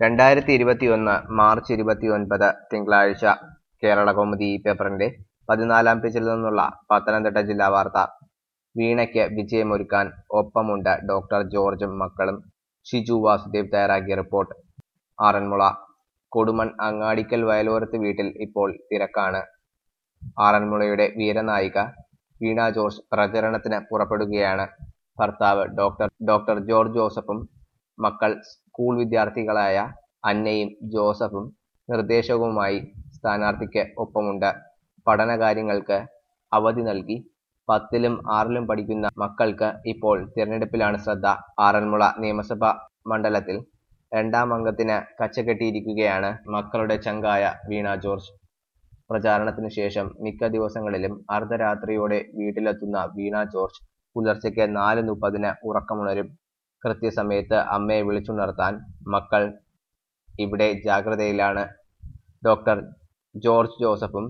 രണ്ടായിരത്തി ഇരുപത്തിയൊന്ന് മാർച്ച് ഇരുപത്തിയൊൻപത് തിങ്കളാഴ്ച കേരളകൗമുദി പേപ്പറിന്റെ പതിനാലാം പേജിൽ നിന്നുള്ള പത്തനംതിട്ട ജില്ലാ വാർത്ത വീണയ്ക്ക് വിജയമൊരുക്കാൻ ഒപ്പമുണ്ട് ഡോക്ടർ ജോർജും മക്കളും ഷിജു വാസുദേവ് തയ്യാറാക്കിയ റിപ്പോർട്ട് ആറന്മുള കൊടുമൺ അങ്ങാടിക്കൽ വയലോരത്ത് വീട്ടിൽ ഇപ്പോൾ തിരക്കാണ് ആറന്മുളയുടെ വീരനായിക വീണ ജോർജ് പ്രചരണത്തിന് പുറപ്പെടുകയാണ് ഭർത്താവ് ഡോക്ടർ ഡോക്ടർ ജോർജ് ജോസഫും മക്കൾ സ്കൂൾ വിദ്യാർത്ഥികളായ അന്നയും ജോസഫും നിർദ്ദേശവുമായി സ്ഥാനാർത്ഥിക്ക് ഒപ്പമുണ്ട് പഠനകാര്യങ്ങൾക്ക് അവധി നൽകി പത്തിലും ആറിലും പഠിക്കുന്ന മക്കൾക്ക് ഇപ്പോൾ തിരഞ്ഞെടുപ്പിലാണ് ശ്രദ്ധ ആറന്മുള നിയമസഭാ മണ്ഡലത്തിൽ രണ്ടാം അംഗത്തിന് കച്ചകെട്ടിയിരിക്കുകയാണ് മക്കളുടെ ചങ്കായ വീണ ജോർജ് പ്രചാരണത്തിന് ശേഷം മിക്ക ദിവസങ്ങളിലും അർദ്ധരാത്രിയോടെ വീട്ടിലെത്തുന്ന വീണ ജോർജ് പുലർച്ചയ്ക്ക് നാല് മുപ്പതിന് ഉറക്കമുണരും കൃത്യസമയത്ത് അമ്മയെ വിളിച്ചുണർത്താൻ മക്കൾ ഇവിടെ ജാഗ്രതയിലാണ് ഡോക്ടർ ജോർജ് ജോസഫും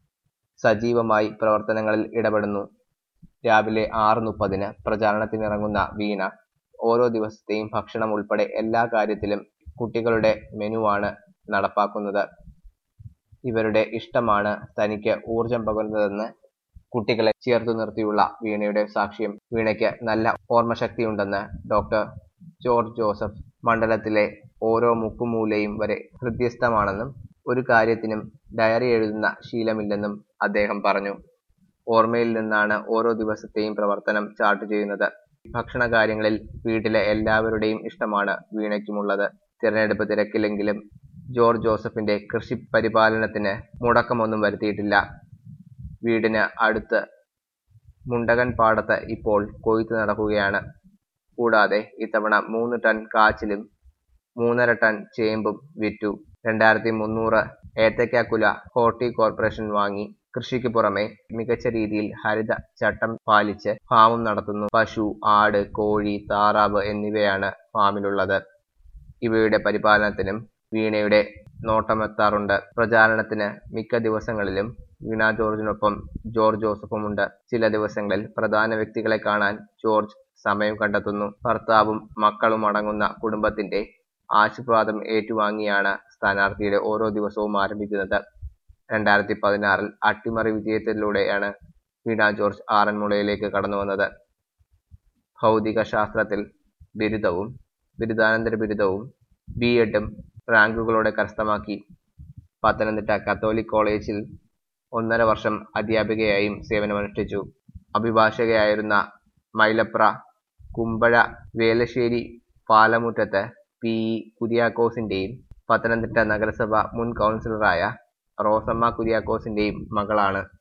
സജീവമായി പ്രവർത്തനങ്ങളിൽ ഇടപെടുന്നു രാവിലെ ആറ് മുപ്പതിന് പ്രചാരണത്തിനിറങ്ങുന്ന വീണ ഓരോ ദിവസത്തെയും ഭക്ഷണം ഉൾപ്പെടെ എല്ലാ കാര്യത്തിലും കുട്ടികളുടെ മെനുവാണ് നടപ്പാക്കുന്നത് ഇവരുടെ ഇഷ്ടമാണ് തനിക്ക് ഊർജം പകരുന്നതെന്ന് കുട്ടികളെ ചേർത്തു നിർത്തിയുള്ള വീണയുടെ സാക്ഷ്യം വീണയ്ക്ക് നല്ല ഓർമ്മശക്തിയുണ്ടെന്ന് ഡോക്ടർ ജോർജ് ജോസഫ് മണ്ഡലത്തിലെ ഓരോ മുക്കുമൂലയും വരെ ഹൃദ്യസ്ഥമാണെന്നും ഒരു കാര്യത്തിനും ഡയറി എഴുതുന്ന ശീലമില്ലെന്നും അദ്ദേഹം പറഞ്ഞു ഓർമ്മയിൽ നിന്നാണ് ഓരോ ദിവസത്തെയും പ്രവർത്തനം ചാർട്ട് ചെയ്യുന്നത് ഭക്ഷണ കാര്യങ്ങളിൽ വീട്ടിലെ എല്ലാവരുടെയും ഇഷ്ടമാണ് വീണയ്ക്കുമുള്ളത് തിരഞ്ഞെടുപ്പ് തിരക്കിലെങ്കിലും ജോർജ് ജോസഫിന്റെ കൃഷി പരിപാലനത്തിന് മുടക്കമൊന്നും വരുത്തിയിട്ടില്ല വീടിന് അടുത്ത് മുണ്ടകൻ പാടത്ത് ഇപ്പോൾ കൊയ്ത്ത് നടക്കുകയാണ് കൂടാതെ ഇത്തവണ മൂന്ന് ടൺ കാച്ചിലും മൂന്നര ടൺ ചേമ്പും വിറ്റു രണ്ടായിരത്തി മുന്നൂറ് ഏത്തയ്ക്കാക്കുല ഹോർട്ടി കോർപ്പറേഷൻ വാങ്ങി കൃഷിക്ക് പുറമെ മികച്ച രീതിയിൽ ഹരിത ചട്ടം പാലിച്ച് ഫാമും നടത്തുന്നു പശു ആട് കോഴി താറാവ് എന്നിവയാണ് ഫാമിലുള്ളത് ഇവയുടെ പരിപാലനത്തിനും വീണയുടെ നോട്ടമെത്താറുണ്ട് പ്രചാരണത്തിന് മിക്ക ദിവസങ്ങളിലും വീണ ജോർജിനൊപ്പം ജോർജ് ജോസഫുമുണ്ട് ചില ദിവസങ്ങളിൽ പ്രധാന വ്യക്തികളെ കാണാൻ ജോർജ് സമയം കണ്ടെത്തുന്നു ഭർത്താവും മക്കളും അടങ്ങുന്ന കുടുംബത്തിന്റെ ആശീർവാദം ഏറ്റുവാങ്ങിയാണ് സ്ഥാനാർത്ഥിയുടെ ഓരോ ദിവസവും ആരംഭിക്കുന്നത് രണ്ടായിരത്തി പതിനാറിൽ അട്ടിമറി വിജയത്തിലൂടെയാണ് വീണ ജോർജ് ആറന്മുളയിലേക്ക് കടന്നു വന്നത് ഭൗതിക ശാസ്ത്രത്തിൽ ബിരുദവും ബിരുദാനന്തര ബിരുദവും ബി എഡും റാങ്കുകളോടെ കരസ്ഥമാക്കി പത്തനംതിട്ട കത്തോലിക് കോളേജിൽ ഒന്നര വർഷം അധ്യാപികയായും സേവനമനുഷ്ഠിച്ചു അഭിഭാഷകയായിരുന്ന മൈലപ്ര കുമ്പഴ വേലശ്ശേരി പാലമുറ്റത്ത് പി ഇ കുര്യാക്കോസിന്റെയും പത്തനംതിട്ട നഗരസഭ മുൻ കൗൺസിലറായ റോസമ്മ കുര്യാക്കോസിന്റെയും മകളാണ്